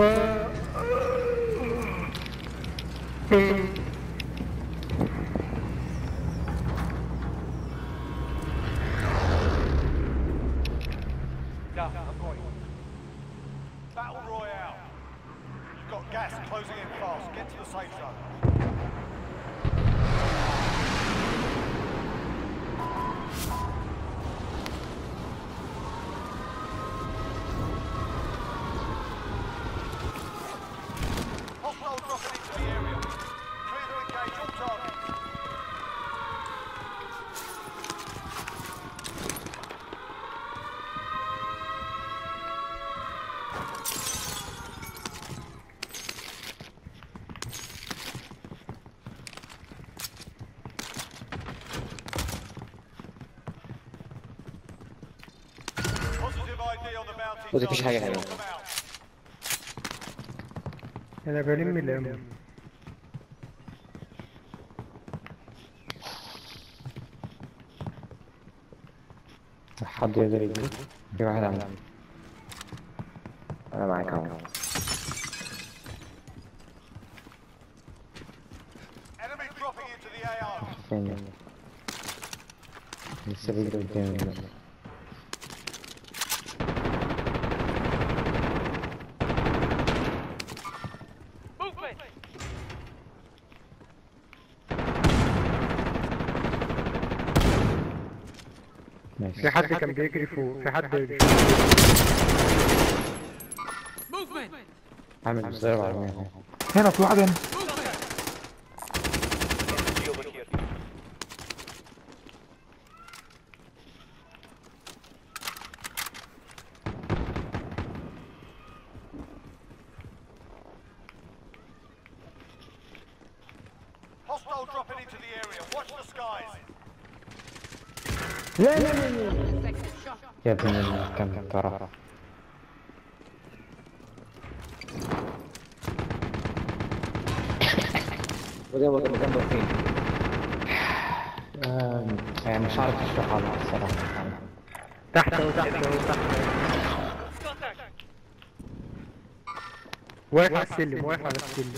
Yeah, I've got you. Battle Royale. You've got gas closing in fast. Get to the safe zone. Hostile dropping into the area. Clear to engage all targets. Positive ID on the bounty. بص مفيش حاجة target. هنا Sort them out. انا بلم الام حد يقدر يجي في واحد عندي انا معاك اهو Enemy dropping into the AR. فين لسه بيجري قدامي ده. ماشي في حد كان بيجري فوق في حد بيجري عامل ازاي العربية اهو هنا في واحد هنا Hostile dropping into the area. Watch the skies. يا ابن الكم ترى وجنبك جنبك فين؟ آم، يعني مش عارف اشرحها لك الصراحة تحت اهو تحت اهو تحت واقف على السلم واقف على السلم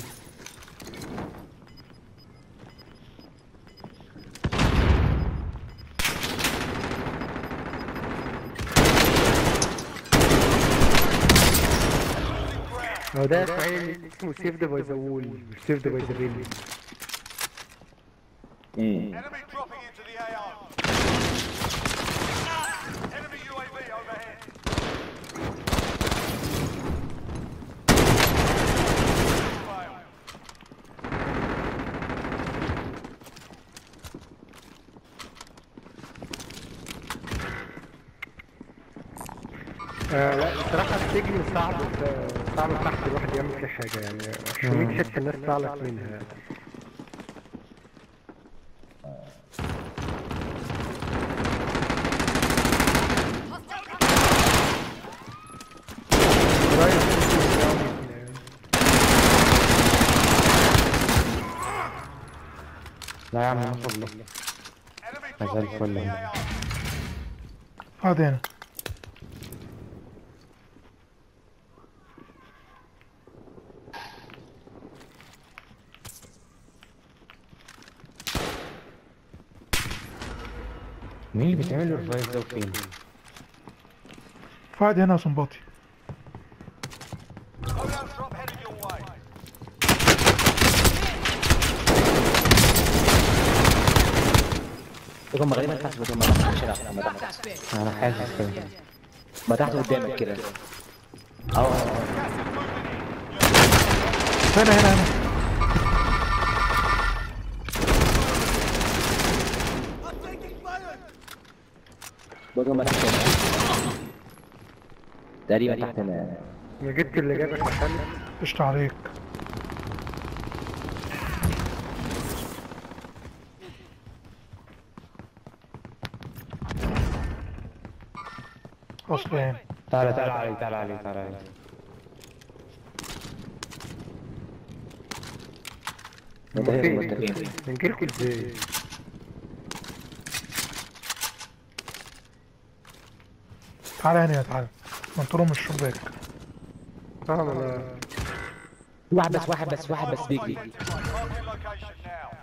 هو ده فايل اسمه سيفد باي ذا وول مش سيفد باي ذا بيلي Enemy dropping into the AR. Enemy UAV overhead. Fail. آه لا الصراحة السجن صعب صعب تحت الواحد يعمل فيه حاجة يعني 100 حتة الناس تعلق منها قريب من لا يا عم ناخد له Enemy زي dropping into الفل the يعني. AR. واحد هنا مين اللي بيتعمل له الريفايف ده وفين؟ في واحد هنا يا صنباطي Loadout drop headed your way. هم غالبا تحت بس هم تحت مش هنا هم تحت انا حاسس كده ما تحت قدامك كده اه هنا هنا هنا برضه هم تحت هنا تقريبا تحت هنا انا جبت اللي جابك محل قشطة عليك اصلا تعالى تعالى علي تعالى علي تعالى علي متفقين فين؟ متفقين نجيلكوا ازاي؟ تعالى هنا تعالى منطلهم من الشباك اه ما انا واحد بس واحد بس واحد بس بيجري Marking location now.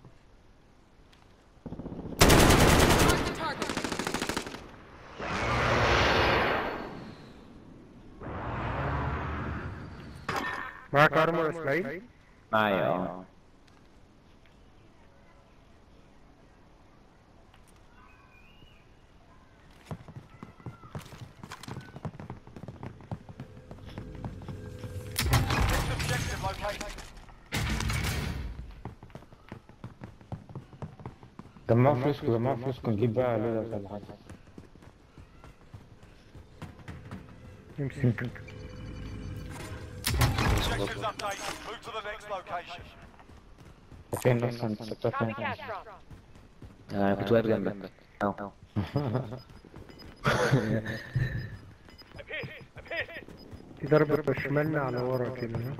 معاك ارمر اسماعيل معايا اه Objective located. جمعوا فلوسكم جمعوا فلوسكم نجيب بقى ليلة ولا حاجة امسك Objectives updated. Move to the next location. فين اصلا انت سبتها فين انا كنت واقف جنبك اهو في ضربة بشمالنا على ورا كده ها؟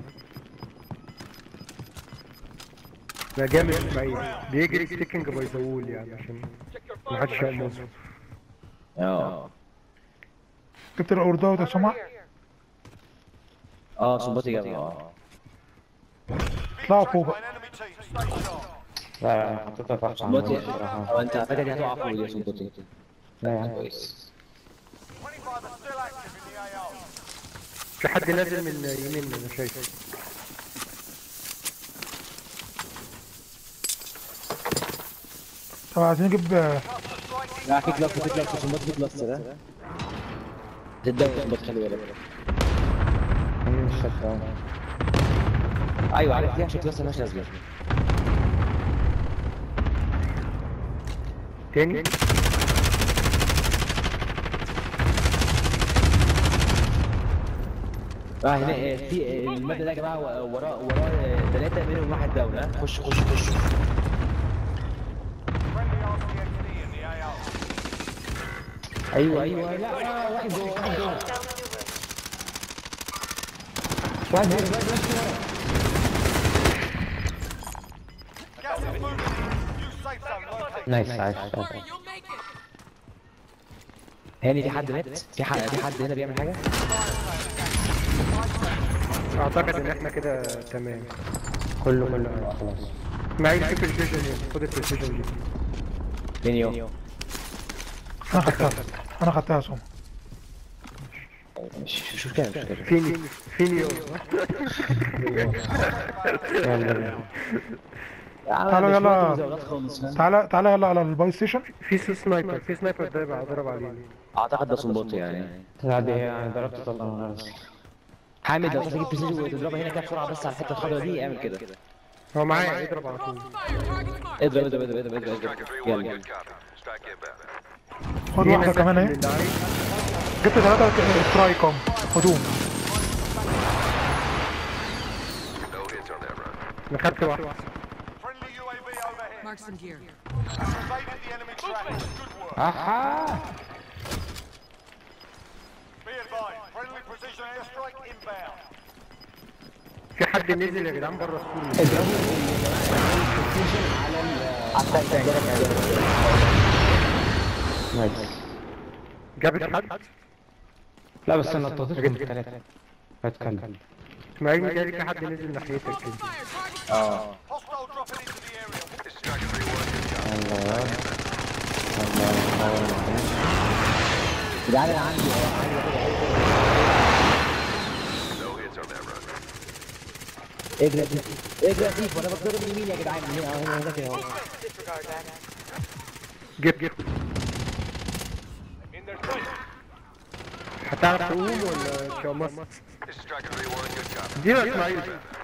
ده جامد اسماعيل بيجري ستيكنج باي ذا وول يعني عشان محدش يقمصه اه جبت الاوردر يا سمع اه صباطي جاب اه اطلعوا فوق By بقى an enemy team. Stay sharp. لا انا حطيتها تحت عن صباطي الصراحة هو انت فاكر دي هتقع فوق دي يا صباطي لا يا عم كويس 25 are still active in the AO. في حد نازل من يمين انا شايفه طب عايزين نجيب آه، لا في كلاس في كلاس صباطي في كلاس ده تتدور صباطي خلي بالك أنا مش شايف ايوه عارف ليه عشان كلاس مالهاش لازمه تاني اه هنا آه، في آه، المادة ده يا جماعة و- وراه وراه ثلاثة منهم واحد داون ها خش خش خش Friendly RCXD in the AO. ايوه ايوه لا آه، واحد جوه واحد جوه واحد هنا واحد هنا Gas is moving. New safe zone located. نايس عايش عايش. هاني في حد مات في حد في حد هنا بيعمل حاجة اعتقد ان احنا كده تمام كله كله خلاص اسماعيل شوف الفيجن هنا خد الفيجن دي مين يو انا خدتها انا خدتها يا سمع مش مش مشكلة مش مشكلة فيني فيني يو يلا تعالوا يلا. تعالى تعالى يلا على الباي ستيشن في سنايبر في سنايبر ده بقى ضرب علينا اعتقد ده صنبوطي يعني لا دي انا ضربت طلقة من غير حامد لو تجيب بريسيجن وتضربها هنا كده بسرعة بس على الحتة الخضرا دي اعمل كده هو معايا يضرب على طول اضرب اضرب اضرب اضرب اضرب اضرب يلا خد واحدة كمان اهي اللي عايز جبت ثلاثة سترايك اهم هدوم انا خدت واحد Friendly UAV overhead. Mark some gear. Evaded the enemy track. Good work. اها Be advised. Friendly precision airstrike inbound. في حد نزل يا جدعان بره السور نايس جابت حد لا بس انا نطيتهم الثلاثة بتكلم اسماعيل جالي في حد نزل ناحيتك كده اه Hostile dropping into the area. الله يا رب. الله يحاول جدعان انا عندي اجري يا سيف اجري يا سيف وانا بضرب اليمين يا جدعان هنا اهو هنا هنا كده اهو جيب جيب هتعرف تقوم ولا شمس دي يا اسماعيل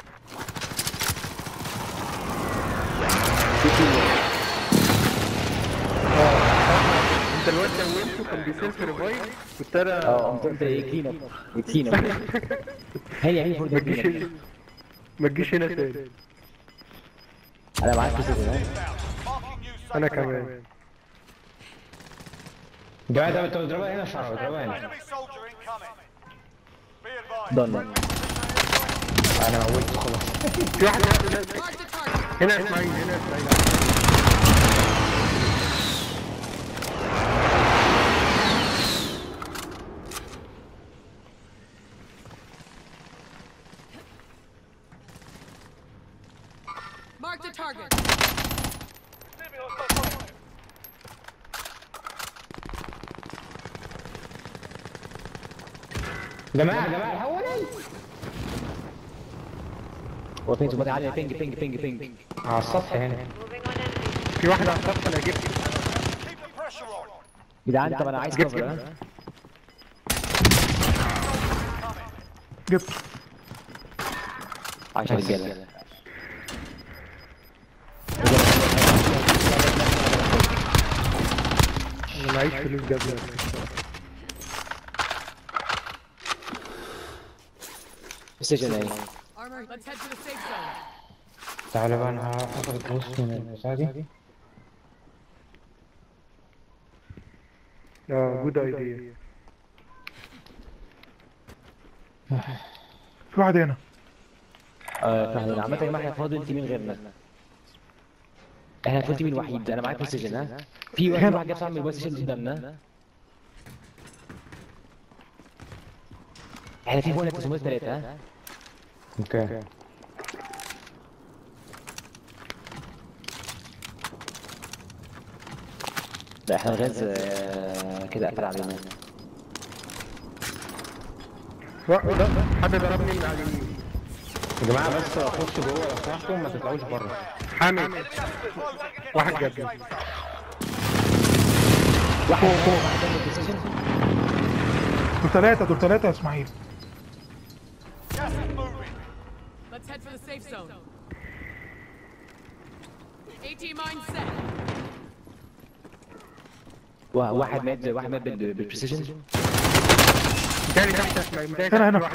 انت الواد ده وقفته كان بيسيلف ريفايف كنت انا اه قمت انت ايه كلين اب كلين اب هي هي فور ما تجيش هنا ما تجيش هنا تاني انا معاك في سيف ها Marking new safe انا zone. كمان جماعة ده انت بتضربها هنا شعر بتضربها هنا Enemy soldier incoming. Be advised. ضن انا موتت خلاص في واحد هنا Mark the target. هنا اسماعيل هنا اسماعيل Mark the target. جماعة جماعة الهوا هو فين سمعت عالية بينج بينج بينج بينج على السطح هنا في واحد على السطح انا جبت Keep the pressure on. جدعان طب انا عايز جبت- كفر ها جبت عشان رجالة انا معيش فلوس جاب ستيشن اهي Armor. Let's head to the safe zone. تعالى بقى انا هاخد البوست من البتاع دي اه جود ايديا في واحد هنا اه فاحنا عامة يا جماعة احنا فاضل تيمين غيرنا احنا فاضل تيمين وحيد انا معايا بلاي ستيشن ها في واحد واحد جاب صاحب من البلاي ستيشن قدامنا احنا في بونت 903 ها اوكي لا احنا الغاز آه، كده قفل علينا ده حد ضربني من على اليمين يا جماعة بس خشوا جوه لو سمحتوا ما تطلعوش بره حامد واحد جاب لي. واحد فوق واحد جنب البلاي ستيشن دول ثلاثة دول ثلاثة يا اسماعيل Gas is moving. Let's head for the safe zone. AT mine set. وا- واحد مات واحد مات بال- بالبريسيجن تاني تحت اسمع مضايق هنا هنا واحد.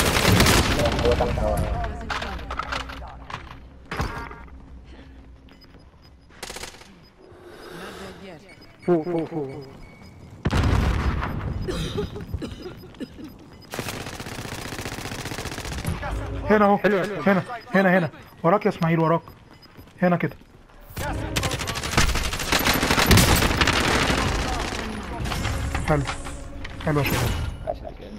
Not dead yet. فوق فوق فوق هنا اهو هنا هنا هنا وراك يا اسماعيل وراك هنا كده حلو حلو يا شباب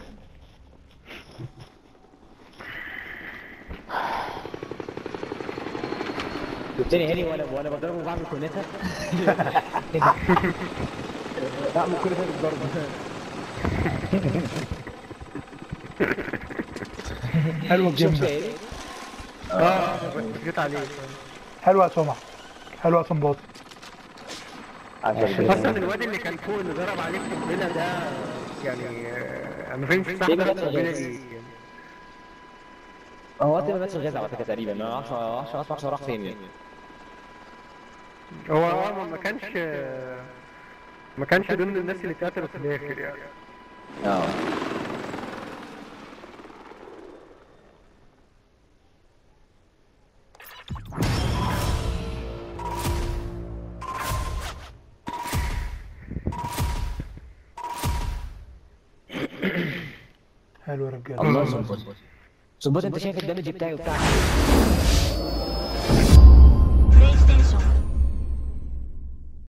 التاني هاني وانا وانا بضربه بعمل كونتها بعمل كونتها بالضرب حلوة الجيم شفت ده يا هاني؟ اه جيت عليه حلوة يا سمع حلوة يا سنباط اصلا الواد اللي كان فوق اللي ضرب عليك قنبله ده يعني آه، ما فهمتش صح ليه ده ما قنبله جاتش؟ ايه هو وقت ما ماتش الغاز على فكره تقريبا ما اعرفش ما اعرفش ما اعرفش راح فين يعني هو اه ما- ما كانش آه، ما كانش ضمن الناس اللي اتقتلوا في الاخر يعني اه حلو يا رجالة الله سبحان سبحان انت شايف الدمج بتاعي وبتاعك